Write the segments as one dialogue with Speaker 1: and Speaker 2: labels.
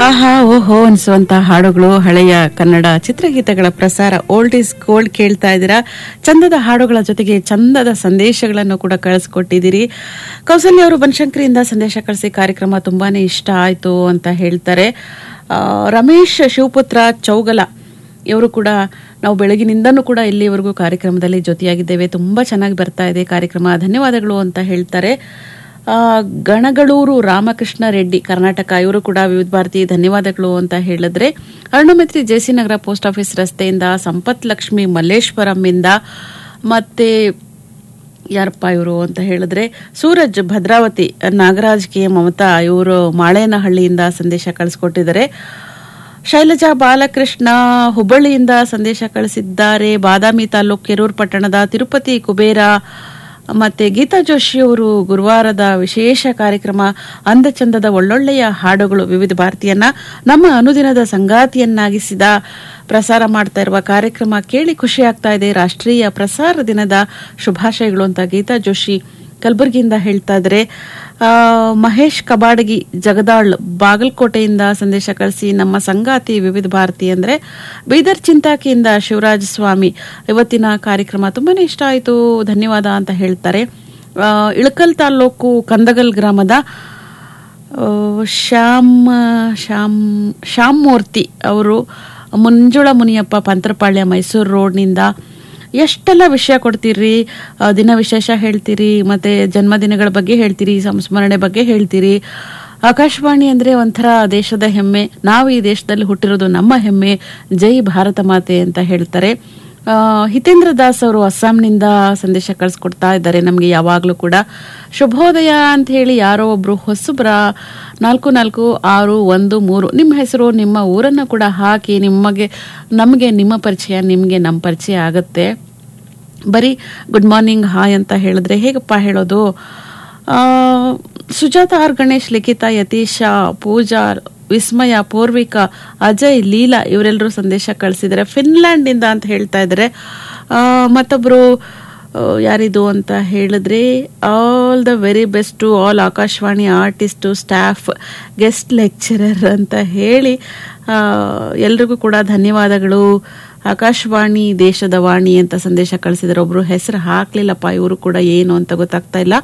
Speaker 1: ಆಹಾ ಓಹೋ ಅನಿಸುವಂತ ಹಾಡುಗಳು ಹಳೆಯ ಕನ್ನಡ ಚಿತ್ರಗೀತೆಗಳ ಪ್ರಸಾರ ಓಲ್ಡ್ ಇಸ್ ಗೋಲ್ಡ್ ಕೇಳ್ತಾ ಇದ್ದೀರಾ ಚಂದದ ಹಾಡುಗಳ ಜೊತೆಗೆ ಚಂದದ ಸಂದೇಶಗಳನ್ನು ಕೂಡ ಕಳಿಸ್ಕೊಟ್ಟಿದ್ದೀರಿ ಕೌಸಲ್ಯ ಅವರು ಬನಶಂಕರಿಯಿಂದ ಸಂದೇಶ ಕಳಿಸಿ ಕಾರ್ಯಕ್ರಮ ತುಂಬಾನೇ ಇಷ್ಟ ಆಯ್ತು ಅಂತ ಹೇಳ್ತಾರೆ ಆ, ರಮೇಶ್ ಶಿವಪುತ್ರ ಚೌಗಲ ಇವರು ಕೂಡ ನಾವು ಬೆಳಗಿನಿಂದನೂ ಕೂಡ ಇಲ್ಲಿವರೆಗೂ ಕಾರ್ಯಕ್ರಮದಲ್ಲಿ ಜೊತೆಯಾಗಿದ್ದೇವೆ ತುಂಬಾ ಚೆನ್ನಾಗಿ ಬರ್ತಾ ಇದೆ ಕಾರ್ಯಕ್ರಮ ಧನ್ಯವಾದಗಳು ಅಂತ ಹೇಳ್ತಾರೆ ಆ, ಗಣಗಳೂರು ರಾಮಕೃಷ್ಣ ರೆಡ್ಡಿ ಕರ್ನಾಟಕ ಇವರು ಕೂಡ ವಿವಿಧ ಭಾರತಿ ಧನ್ಯವಾದಗಳು ಅಂತ ಹೇಳಿದ್ರೆ Arunamitri JC Nagar post office ರಸ್ತೆಯಿಂದ ಸಂಪತ್ ಲಕ್ಷ್ಮಿ ಮಲ್ಲೇಶ್ವರಂ ಇಂದ ಮತ್ತೆ ಯಾರಪ್ಪ ಇವರು ಅಂತ ಹೇಳಿದ್ರೆ ಸೂರಜ್ ಭದ್ರಾವತಿ ನಾಗರಾಜ್ ಕೆ ಮಮತಾ ಇವರು ಮಾಳೇನಹಳ್ಳಿಯಿಂದ ಸಂದೇಶ ಕಳಿಸ್ಕೊಟ್ಟಿದ್ದಾರೆ ಶೈಲಜಾ ಬಾಲಕೃಷ್ಣ ಹುಬ್ಬಳ್ಳಿಯಿಂದ ಸಂದೇಶ ಕಳಿಸಿದ್ದಾರೆ ಬಾದಾಮಿ ತಾಲೂಕು ಕೆರೂರು ಪಟ್ಟಣದ ತಿರುಪತಿ ಕುಬೇರ ಮತ್ತೆ ಗೀತಾ ಜೋಶಿ ಅವರು ಗುರುವಾರದ ವಿಶೇಷ ಕಾರ್ಯಕ್ರಮ ಅಂದಚಂದದ ಒಳ್ಳೊಳ್ಳೆಯ ಹಾಡುಗಳು ವಿವಿಧ ಭಾರತೀಯನ್ನ ನಮ್ಮ ಅನುದಿನದ ಸಂಗಾತಿಯನ್ನಾಗಿಸಿದ ಪ್ರಸಾರ ಮಾಡ್ತಾ ಇರುವ ಕಾರ್ಯಕ್ರಮ ಕೇಳಿ ಖುಷಿ ಆಗ್ತಾ ಇದೆ ರಾಷ್ಟ್ರೀಯ ಪ್ರಸಾರ ದಿನದ ಶುಭಾಶಯಗಳು ಅಂತ ಗೀತಾ ಜೋಶಿ ಕಲಬುರಗಿಯಿಂದ ಹೇಳ್ತಾ ಇದ್ರೆ ಆ, ಮಹೇಶ್ ಕಬಾಡಗಿ ಜಗದಾಳ್ ಬಾಗಲಕೋಟೆಯಿಂದ ಸಂದೇಶ ಕಳಿಸಿ ನಮ್ಮ ಸಂಗಾತಿ ವಿವಿಧ ಭಾರತಿ ಅಂದ್ರೆ ಬೀದರ್ ಚಿಂತಾಕಿಯಿಂದ ಶಿವರಾಜ ಸ್ವಾಮಿ ಇವತ್ತಿನ ಕಾರ್ಯಕ್ರಮ ತುಂಬಾನೇ ಇಷ್ಟ ಆಯಿತು ಧನ್ಯವಾದ ಅಂತ ಹೇಳ್ತಾರೆ ಆ, ಇಳಕಲ್ ತಾಲೂಕು ಕಂದಗಲ್ ಗ್ರಾಮದ ಆ, ಶ್ಯಾಮ್ ಶ್ಯಾಮ್ ಶ್ಯಾಮ್ ಮೂರ್ತಿ ಅವರು ಮಂಜುಳ ಮುನಿಯಪ್ಪ ಪಂತ್ರಪಾಳ್ಯ ಮೈಸೂರು ರೋಡ್ನಿಂದ ಎಷ್ಟೆಲ್ಲ ವಿಷಯ ಕೊಡ್ತೀರಿ ಆ, ದಿನ ವಿಶೇಷ ಹೇಳ್ತೀರಿ ಮತ್ತೆ ಜನ್ಮದಿನಗಳ ಬಗ್ಗೆ ಹೇಳ್ತೀರಿ ಸಂಸ್ಮರಣೆ ಬಗ್ಗೆ ಹೇಳ್ತೀರಿ ಆಕಾಶವಾಣಿ ಅಂದ್ರೆ ಒಂಥರ ದೇಶದ ಹೆಮ್ಮೆ ನಾವು ಈ ದೇಶದಲ್ಲಿ ಹುಟ್ಟಿರೋದು ನಮ್ಮ ಹೆಮ್ಮೆ ಜೈ ಭಾರತ ಮಾತೆ ಅಂತ ಹೇಳ್ತಾರೆ ಆ, ಹಿತೇಂದ್ರ ದಾಸ್ ಅವರು ಅಸ್ಸಾಂನಿಂದ ಸಂದೇಶ ಕಳಿಸ್ಕೊಡ್ತಾ ಇದ್ದಾರೆ ನಮಗೆ ಯಾವಾಗಲೂ ಕೂಡ ಶುಭೋದಯ ಅಂತ ಹೇಳಿ ಯಾರೋ ಒಬ್ರು ಹೊಸಬ್ರ ನಾಲ್ಕು ನಾಲ್ಕು ಆರು ಒಂದು ಮೂರು ನಿಮ್ಮ ಹೆಸರು ನಿಮ್ಮ ಊರನ್ನು ಕೂಡ ಹಾಕಿ ನಿಮಗೆ ನಮಗೆ ನಿಮ್ಮ ಪರಿಚಯ ನಿಮಗೆ ನಮ್ಮ ಪರಿಚಯ ಆಗತ್ತೆ ಬರೀ ಗುಡ್ ಮಾರ್ನಿಂಗ್ ಹಾಯ್ ಅಂತ ಹೇಳಿದ್ರೆ ಹೇಗಪ್ಪ ಹೇಳೋದು ಆ, ಸುಜಾತ ಆರ್ ಗಣೇಶ್ ಲಿಖಿತ ಯತೀಶ ಪೂಜಾ ವಿಸ್ಮಯ ಪೂರ್ವಿಕಾ ಅಜಯ್ ಲೀಲಾ ಇವರೆಲ್ಲರೂ ಸಂದೇಶ ಕಳಿಸಿದ್ದಾರೆ ಫಿನ್ಲ್ಯಾಂಡ್ ಇಂದ ಅಂತ ಹೇಳ್ತಾ ಇದ್ದಾರೆ ಆ, ಮತ್ತೊಬ್ರು ಆ, ಯಾರಿದು ಅಂತ ಹೇಳಿದ್ರೆ all the very best to all Akashvani artist staff guest lecturer ಅಂತ ಹೇಳಿ ಆ, ಎಲ್ರಿಗೂ ಕೂಡ ಧನ್ಯವಾದಗಳು ಆಕಾಶವಾಣಿ ದೇಶದ ವಾಣಿ ಅಂತ ಸಂದೇಶ ಕಳಿಸಿದ್ದಾರೆ ಒಬ್ರು ಹೆಸರು ಹಾಕ್ಲಿಲ್ಲಪ್ಪ ಇವರು ಕೂಡ ಏನು ಅಂತ ಗೊತ್ತಾಗ್ತಾ ಇಲ್ಲ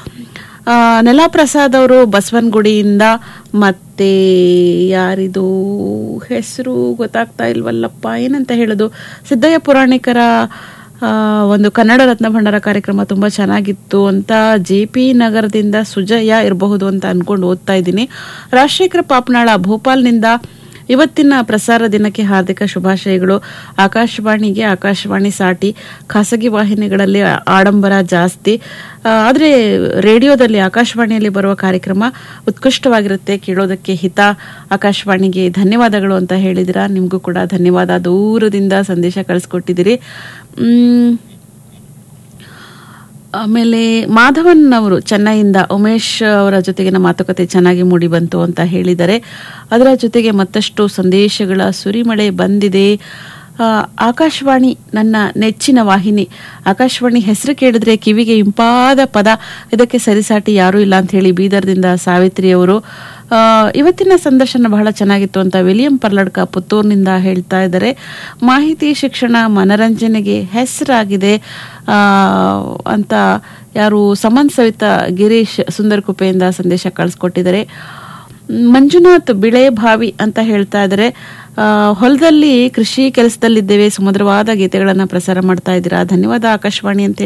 Speaker 1: ಆ, ನೆಲಾ ಪ್ರಸಾದ್ ಅವರು ಬಸವನಗುಡಿಯಿಂದ ಮತ್ತೆ ಯಾರಿದು ಹೆಸರು ಗೊತ್ತಾಗ್ತಾ ಇಲ್ವಲ್ಲಪ್ಪ ಏನಂತ ಹೇಳೋದು ಸಿದ್ದಯ್ಯ ಪುರಾಣಿಕರ ಆ, ಒಂದು ಕನ್ನಡ ರತ್ನ ಭಂಡಾರ ಕಾರ್ಯಕ್ರಮ ತುಂಬಾ ಚೆನ್ನಾಗಿತ್ತು ಅಂತ ಜೆ ಪಿ ನಗರದಿಂದ ಸುಜಯ ಇರಬಹುದು ಅಂತ ಅನ್ಕೊಂಡು ಓದ್ತಾ ಇದ್ದೀನಿ ರಾಜಶೇಖರ ಪಾಪನಾಳ ಭೋಪಾಲ್ನಿಂದ ಇವತ್ತಿನ ಪ್ರಸಾರ ದಿನಕ್ಕೆ ಹಾರ್ದಿಕ ಶುಭಾಶಯಗಳು ಆಕಾಶವಾಣಿಗೆ ಆಕಾಶವಾಣಿ ಸಾಟಿ ಖಾಸಗಿ ವಾಹಿನಿಗಳಲ್ಲಿ ಆಡಂಬರ ಜಾಸ್ತಿ ಆ, ಆದ್ರೆ ರೇಡಿಯೋದಲ್ಲಿ ಆಕಾಶವಾಣಿಯಲ್ಲಿ ಬರುವ ಕಾರ್ಯಕ್ರಮ ಉತ್ಕೃಷ್ಟವಾಗಿರುತ್ತೆ ಕೇಳೋದಕ್ಕೆ ಹಿತ ಆಕಾಶವಾಣಿಗೆ ಧನ್ಯವಾದಗಳು ಅಂತ ಹೇಳಿದಿರಾ ನಿಮಗೂ ಕೂಡ ಧನ್ಯವಾದ ದೂರದಿಂದ ಸಂದೇಶ ಕಳಿಸ್ಕೊಟ್ಟಿದ್ದೀರಿ ಮ್, ಆಮೇಲೆ ಮಾಧವನ್ ಅವರು ಚೆನ್ನೈಯಿಂದ ಉಮೇಶ್ ಅವರ ಜೊತೆಗಿನ ಮಾತುಕತೆ ಚೆನ್ನಾಗಿ ಮೂಡಿ ಬಂತು ಅಂತ ಹೇಳಿದ್ದಾರೆ ಅದರ ಜೊತೆಗೆ ಮತ್ತಷ್ಟು ಸಂದೇಶಗಳ ಸುರಿಮಳೆ ಬಂದಿದೆ ಆ, ಆಕಾಶವಾಣಿ ನನ್ನ ನೆಚ್ಚಿನ ವಾಹಿನಿ ಆಕಾಶವಾಣಿ ಹೆಸರು ಕೇಳಿದ್ರೆ ಕಿವಿಗೆ ಇಂಪಾದ ಪದ ಇದಕ್ಕೆ ಸರಿಸಾಟಿ ಯಾರೂ ಇಲ್ಲ ಅಂತ ಹೇಳಿ ಬೀದರ್ದಿಂದ ಸಾವಿತ್ರಿ ಅವರು ಆ, ಇವತ್ತಿನ ಸಂದರ್ಶನ ಬಹಳ ಚೆನ್ನಾಗಿತ್ತು ಅಂತ ವಿಲಿಯಂ ಪರ್ಲಡ್ಕ ಪುತ್ತೂರಿನಿಂದ ಹೇಳ್ತಾ ಇದ್ದಾರೆ ಮಾಹಿತಿ ಶಿಕ್ಷಣ ಮನರಂಜನೆಗೆ ಹೆಸರಾಗಿದೆ ಆ, ಅಂತ ಯಾರು ಸಮನ್ ಸವಿತಾ ಗಿರೀಶ್ ಸುಂದರಕುಪೆಯಿಂದ ಸಂದೇಶ ಕಳಿಸ್ಕೊಟ್ಟಿದ್ದಾರೆ ಮಂಜುನಾಥ್ ಬಿಳೆಭಾವಿ ಅಂತ ಹೇಳ್ತಾ ಇದ್ದಾರೆ ಆ, ಹೊಲದಲ್ಲಿ ಕೃಷಿ ಕೆಲಸದಲ್ಲಿದ್ದೇವೆ ಸುಮಧುರವಾದ ಗೀತೆಗಳನ್ನ ಪ್ರಸಾರ ಮಾಡ್ತಾ ಇದ್ದೀರಾ ಧನ್ಯವಾದ ಆಕಾಶವಾಣಿ ಅಂತ